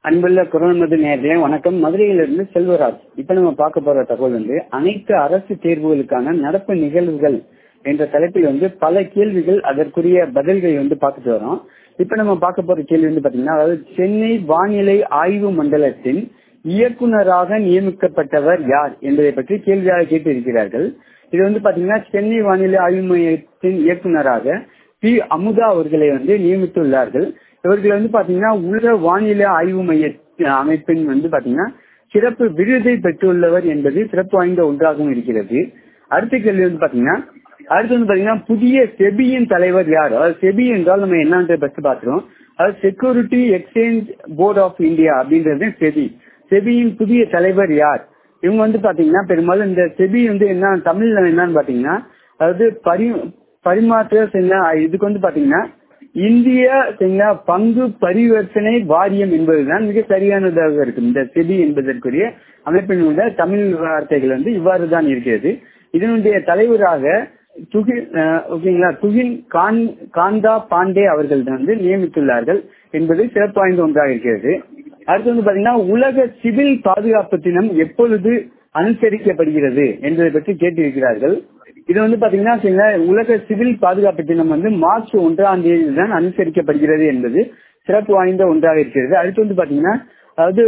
அன்புள்ள குரல்மது நேர்களே வணக்கம் மதுரையிலிருந்து செல்வராஜ் இப்ப நம்ம பார்க்க போற தகவல் வந்து அனைத்து அரசு தேர்வுகளுக்கான நடப்பு நிகழ்வுகள் என்ற தலைப்பில் வந்து பல கேள்விகள் அதற்குரிய பதில்களை வந்து பார்த்துட்டு வரோம் இப்ப நம்ம பார்க்க போற கேள்வி வந்து பாத்தீங்கன்னா அதாவது சென்னை வானிலை ஆய்வு மண்டலத்தின் இயக்குனராக நியமிக்கப்பட்டவர் யார் என்பதை பற்றி கேள்வியாக கேட்டு இருக்கிறார்கள் இது வந்து பாத்தீங்கன்னா சென்னை வானிலை ஆய்வு மையத்தின் இயக்குனராக பி அமுதா அவர்களை வந்து நியமித்துள்ளார்கள் இவர்கள் வந்து பாத்தீங்கன்னா உலக வானிலை ஆய்வு மைய அமைப்பின் வந்து பாத்தீங்கன்னா சிறப்பு விருதை பெற்றுள்ளவர் என்பது சிறப்பு வாய்ந்த ஒன்றாகவும் இருக்கிறது அடுத்த கேள்வி வந்து பாத்தீங்கன்னா அடுத்து வந்து பாத்தீங்கன்னா புதிய செபியின் தலைவர் யார் அதாவது செபி என்றால் நம்ம என்னன்ற பஸ்ட் பாத்துறோம் அதாவது security exchange board of India அப்படின்றது செபி செபியின் புதிய தலைவர் யார் இவங்க வந்து பாத்தீங்கன்னா பெரும்பாலும் இந்த செபி வந்து என்ன தமிழ்ல என்னன்னு பாத்தீங்கன்னா அதாவது பரி பரிமாற்ற இதுக்கு வந்து பாத்தீங்கன்னா இந்திய பங்கு பரிவர்த்தனை வாரியம் என்பதுதான் மிக சரியானதாக இருக்கும் இந்த செபி என்பதற்குரிய அமைப்பினுடைய தமிழ் வார்த்தைகள் வந்து இவ்வாறு தான் இருக்கிறது இதனுடைய தலைவராக துகின் ஓகேங்களா துகின் காந்தா பாண்டே அவர்கள் வந்து நியமித்துள்ளார்கள் என்பது சிறப்பு வாய்ந்த ஒன்றாக இருக்கிறது அடுத்து வந்து பாத்தீங்கன்னா உலக சிவில் பாதுகாப்பு தினம் எப்பொழுது அனுசரிக்கப்படுகிறது என்பதை பற்றி கேட்டிருக்கிறார்கள் இது வந்து பாத்தீங்கன்னா உலக சிவில் பாதுகாப்பு தினம் வந்து மார்ச் ஒன்றாம் தேதி தான் அனுசரிக்கப்படுகிறது என்பது சிறப்பு வாய்ந்த ஒன்றாக இருக்கிறது அடுத்து வந்து பாத்தீங்கன்னா அதாவது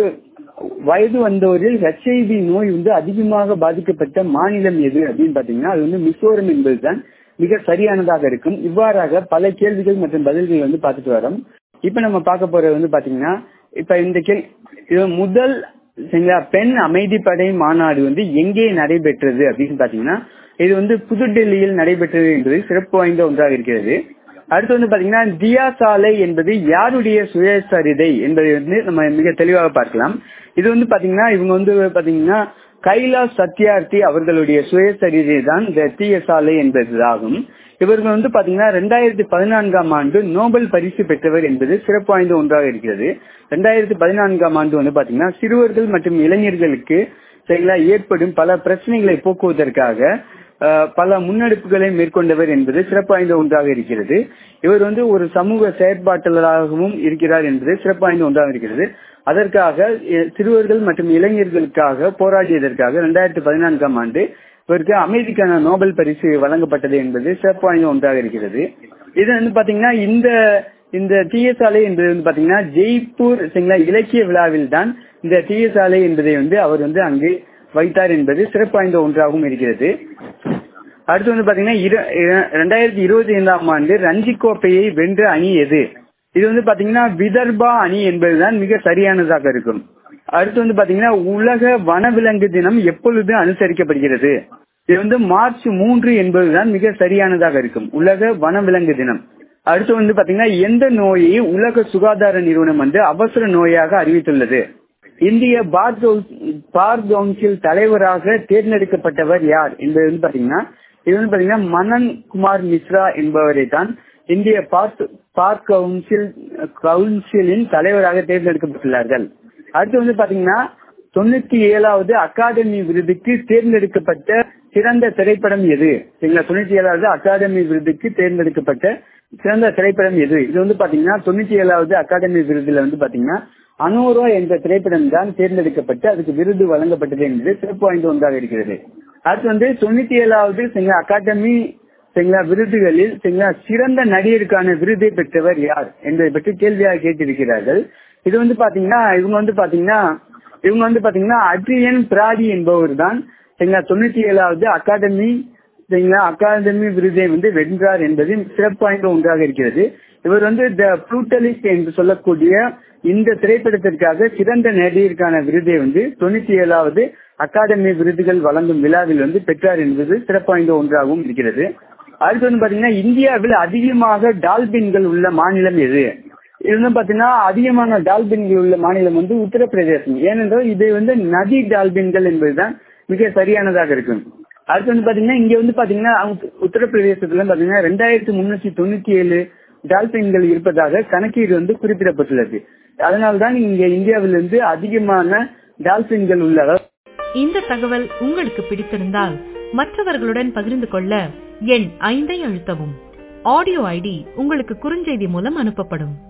வயது வந்தோரில் ஹெச்ஐவி நோய் வந்து அதிகமாக பாதிக்கப்பட்ட மாநிலம் எது அப்படின்னு பாத்தீங்கன்னா அது வந்து மிசோரம் என்பதுதான் மிக சரியானதாக இருக்கும் இவ்வாறாக பல கேள்விகள் மற்றும் பதில்கள் வந்து பார்த்துட்டு வரோம் இப்ப நம்ம பார்க்க போறது வந்து பாத்தீங்கன்னா இப்ப இந்த கேள்வி முதல் பெண் அமைதிப்படை மாநாடு வந்து எங்கே நடைபெற்றது அப்படின்னு பாத்தீங்கன்னா இது வந்து புதுடெல்லியில் நடைபெற்றது என்பது சிறப்பு வாய்ந்த ஒன்றாக இருக்கிறது அடுத்து வந்து பாத்தீங்கன்னா தியா சாலை என்பது யாருடைய சுயசரிதை என்பதை வந்து நம்ம மிக தெளிவாக பார்க்கலாம் இது வந்து பாத்தீங்கன்னா இவங்க வந்து பாத்தீங்கன்னா கைலாஷ் சத்யார்த்தி அவர்களுடைய சுயசரிதை தான் இந்த தீய சாலை என்பதாகும் இவர்கள் வந்து பாத்தீங்கன்னா ரெண்டாயிரத்தி பதினான்காம் ஆண்டு நோபல் பரிசு பெற்றவர் என்பது சிறப்பு வாய்ந்த ஒன்றாக இருக்கிறது ரெண்டாயிரத்தி பதினான்காம் ஆண்டு வந்து பாத்தீங்கன்னா சிறுவர்கள் மற்றும் இளைஞர்களுக்கு சரிங்களா ஏற்படும் பல பிரச்சனைகளை போக்குவதற்காக பல முன்னெடுப்புகளை மேற்கொண்டவர் என்பது சிறப்பு வாய்ந்த ஒன்றாக இருக்கிறது இவர் வந்து ஒரு சமூக செயற்பாட்டாளராகவும் இருக்கிறார் என்பது சிறப்பு வாய்ந்த ஒன்றாக இருக்கிறது அதற்காக சிறுவர்கள் மற்றும் இளைஞர்களுக்காக போராடியதற்காக இரண்டாயிரத்தி பதினான்காம் ஆண்டு இவருக்கு அமைதிக்கான நோபல் பரிசு வழங்கப்பட்டது என்பது சிறப்பு வாய்ந்த ஒன்றாக இருக்கிறது இது வந்து பாத்தீங்கன்னா இந்த இந்த தீயசாலை என்பது வந்து பாத்தீங்கன்னா ஜெய்ப்பூர் இலக்கிய விழாவில் தான் இந்த தீயசாலை என்பதை வந்து அவர் வந்து அங்கு வைத்தார் என்பது சிறப்பு வாய்ந்த ஒன்றாகவும் இருக்கிறது அடுத்து வந்து பாத்தீங்கன்னா இரண்டாயிரத்தி இருபத்தி ஐந்தாம் ஆண்டு ரஞ்சி கோப்பையை வென்ற அணி எது இது வந்து பாத்தீங்கன்னா விதர்பா அணி என்பதுதான் மிக சரியானதாக இருக்கும் அடுத்து வந்து பாத்தீங்கன்னா உலக வனவிலங்கு தினம் எப்பொழுது அனுசரிக்கப்படுகிறது இது வந்து மார்ச் மூன்று என்பதுதான் மிக சரியானதாக இருக்கும் உலக வனவிலங்கு தினம் அடுத்து வந்து பாத்தீங்கன்னா எந்த நோயை உலக சுகாதார நிறுவனம் வந்து அவசர நோயாக அறிவித்துள்ளது இந்திய பார் பார் கவுன்சில் தலைவராக தேர்ந்தெடுக்கப்பட்டவர் யார் என்பது வந்து பாத்தீங்கன்னா இது வந்து பாத்தீங்கன்னா மனன் குமார் மிஸ்ரா என்பவரை தான் இந்திய பார்க் பார்க் கவுன்சில் கவுன்சிலின் தலைவராக தேர்ந்தெடுக்கப்பட்டுள்ளார்கள் அடுத்து வந்து பாத்தீங்கன்னா தொண்ணூத்தி ஏழாவது அகாடமி விருதுக்கு தேர்ந்தெடுக்கப்பட்ட சிறந்த திரைப்படம் எது சரிங்களா தொண்ணூத்தி ஏழாவது அகாடமி விருதுக்கு தேர்ந்தெடுக்கப்பட்ட சிறந்த திரைப்படம் எது இது வந்து பாத்தீங்கன்னா தொண்ணூத்தி ஏழாவது அகாடமி விருதுல வந்து பாத்தீங்கன்னா அனோரா என்ற திரைப்படம் தான் தேர்ந்தெடுக்கப்பட்டு அதுக்கு விருது வழங்கப்பட்டது என்பது சிறப்பு வாய்ந்த ஒன்றாக இருக்கிறது அடுத்து வந்து தொண்ணூத்தி ஏழாவது அகாடமி சரிங்களா விருதுகளில் சரிங்களா சிறந்த நடிகருக்கான விருதை பெற்றவர் யார் என்பதை பற்றி கேள்வியாக கேட்டிருக்கிறார்கள் இது வந்து பாத்தீங்கன்னா இவங்க வந்து பாத்தீங்கன்னா இவங்க வந்து பாத்தீங்கன்னா அட்ரியன் பிராடி என்பவர் தான் சரிங்களா தொண்ணூத்தி ஏழாவது அகாடமி சரிங்களா அகாடமி விருதை வந்து வென்றார் என்பது சிறப்பு வாய்ந்த ஒன்றாக இருக்கிறது இவர் வந்து த புளூட்டலிஸ்ட் என்று சொல்லக்கூடிய இந்த திரைப்படத்திற்காக சிறந்த நடிகருக்கான விருதை வந்து தொண்ணூத்தி ஏழாவது அகாடமி விருதுகள் வழங்கும் விழாவில் வந்து பெற்றார் என்பது சிறப்பு வாய்ந்த ஒன்றாகவும் இருக்கிறது அடுத்து வந்து பாத்தீங்கன்னா இந்தியாவில் அதிகமாக டால்பின்கள் உள்ள மாநிலம் எது இது வந்து பாத்தீங்கன்னா அதிகமான டால்பின்கள் உள்ள மாநிலம் வந்து உத்தரப்பிரதேசம் ஏனென்றால் இது வந்து நதி டால்பின்கள் என்பதுதான் மிக சரியானதாக இருக்கும் அடுத்து வந்து பாத்தீங்கன்னா இங்க வந்து பாத்தீங்கன்னா உத்தரப்பிரதேசத்துல பாத்தீங்கன்னா ரெண்டாயிரத்தி முன்னூத்தி தொண்ணூத்தி ஏழு டால்பின்கள் இருப்பதாக கணக்கீடு வந்து குறிப்பிடப்பட்டுள்ளது அதனால்தான் இங்க இந்தியாவிலிருந்து அதிகமான டால்பின்கள் உள்ள இந்த தகவல் உங்களுக்கு பிடித்திருந்தால் மற்றவர்களுடன் பகிர்ந்து கொள்ள எண் ஐந்தை அழுத்தவும் ஆடியோ ஐடி உங்களுக்கு குறுஞ்செய்தி மூலம் அனுப்பப்படும்